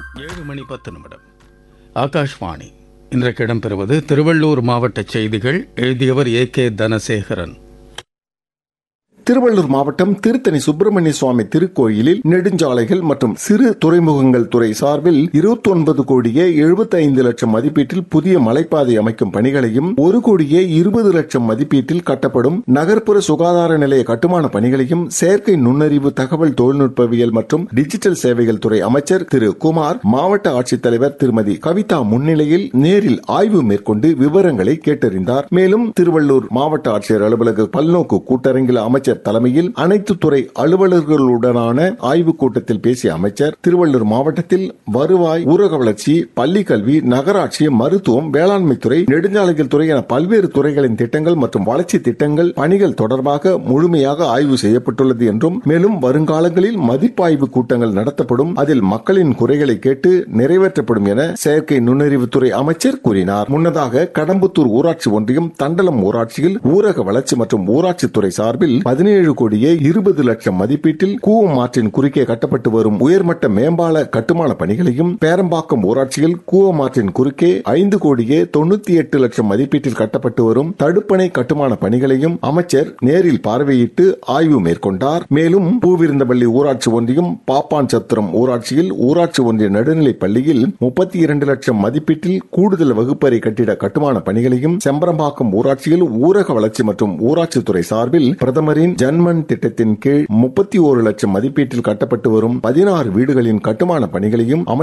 ஏழு மணி பத்து நிமிடம் ஆகாஷ்வாணி இன்றைக்கு இடம்பெறுவது திருவள்ளூர் மாவட்ட செய்திகள் எழுதியவர் ஏ கே தனசேகரன் திருவள்ளூர் மாவட்டம் திருத்தணி சுப்பிரமணிய சுவாமி திருக்கோயிலில் நெடுஞ்சாலைகள் மற்றும் சிறு துறைமுகங்கள் துறை சார்பில் இருபத்தி ஒன்பது கோடியே எழுபத்தி ஐந்து லட்சம் மதிப்பீட்டில் புதிய மலைப்பாதை அமைக்கும் பணிகளையும் ஒரு கோடியே இருபது லட்சம் மதிப்பீட்டில் கட்டப்படும் நகர்ப்புற சுகாதார நிலைய கட்டுமான பணிகளையும் செயற்கை நுண்ணறிவு தகவல் தொழில்நுட்பவியல் மற்றும் டிஜிட்டல் சேவைகள் துறை அமைச்சர் திரு குமார் மாவட்ட ஆட்சித்தலைவர் திருமதி கவிதா முன்னிலையில் நேரில் ஆய்வு மேற்கொண்டு விவரங்களை கேட்டறிந்தார் மேலும் திருவள்ளூர் மாவட்ட ஆட்சியர் அலுவலக பல்நோக்கு கூட்டரங்கில் அமைச்சர் தலைமையில் அனைத்து துறை அலுவலர்களுடனான ஆய்வுக் கூட்டத்தில் பேசிய அமைச்சர் திருவள்ளூர் மாவட்டத்தில் வருவாய் ஊரக வளர்ச்சி பள்ளி கல்வி நகராட்சி மருத்துவம் வேளாண்மை துறை நெடுஞ்சாலைகள் துறை என பல்வேறு துறைகளின் திட்டங்கள் மற்றும் வளர்ச்சி திட்டங்கள் பணிகள் தொடர்பாக முழுமையாக ஆய்வு செய்யப்பட்டுள்ளது என்றும் மேலும் வருங்காலங்களில் மதிப்பாய்வு கூட்டங்கள் நடத்தப்படும் அதில் மக்களின் குறைகளை கேட்டு நிறைவேற்றப்படும் என செயற்கை நுண்ணறிவுத்துறை அமைச்சர் கூறினார் முன்னதாக கடம்புத்தூர் ஊராட்சி ஒன்றியம் தண்டலம் ஊராட்சியில் ஊரக வளர்ச்சி மற்றும் ஊராட்சித்துறை சார்பில் பதினேழு கோடியே இருபது லட்சம் மதிப்பீட்டில் கூவம் ஆற்றின் குறுக்கே கட்டப்பட்டு வரும் உயர்மட்ட மேம்பால கட்டுமான பணிகளையும் பேரம்பாக்கம் ஊராட்சியில் கூவம் ஆற்றின் குறுக்கே ஐந்து கோடியே தொண்ணூத்தி எட்டு லட்சம் மதிப்பீட்டில் கட்டப்பட்டு வரும் தடுப்பணை கட்டுமான பணிகளையும் அமைச்சர் நேரில் பார்வையிட்டு ஆய்வு மேற்கொண்டார் மேலும் பூவிருந்தபள்ளி ஊராட்சி ஒன்றியம் பாப்பான் சத்திரம் ஊராட்சியில் ஊராட்சி ஒன்றிய நடுநிலைப் பள்ளியில் முப்பத்தி இரண்டு லட்சம் மதிப்பீட்டில் கூடுதல் வகுப்பறை கட்டிட கட்டுமான பணிகளையும் செம்பரம்பாக்கம் ஊராட்சியில் ஊரக வளர்ச்சி மற்றும் ஊராட்சித்துறை சார்பில் பிரதமரின் ஜன்மன் திட்டத்தின் கீழ் முப்பத்தி ஒரு லட்சம் மதிப்பீட்டில் கட்டப்பட்டு வரும் பதினாறு வீடுகளின் கட்டுமான பணிகளையும்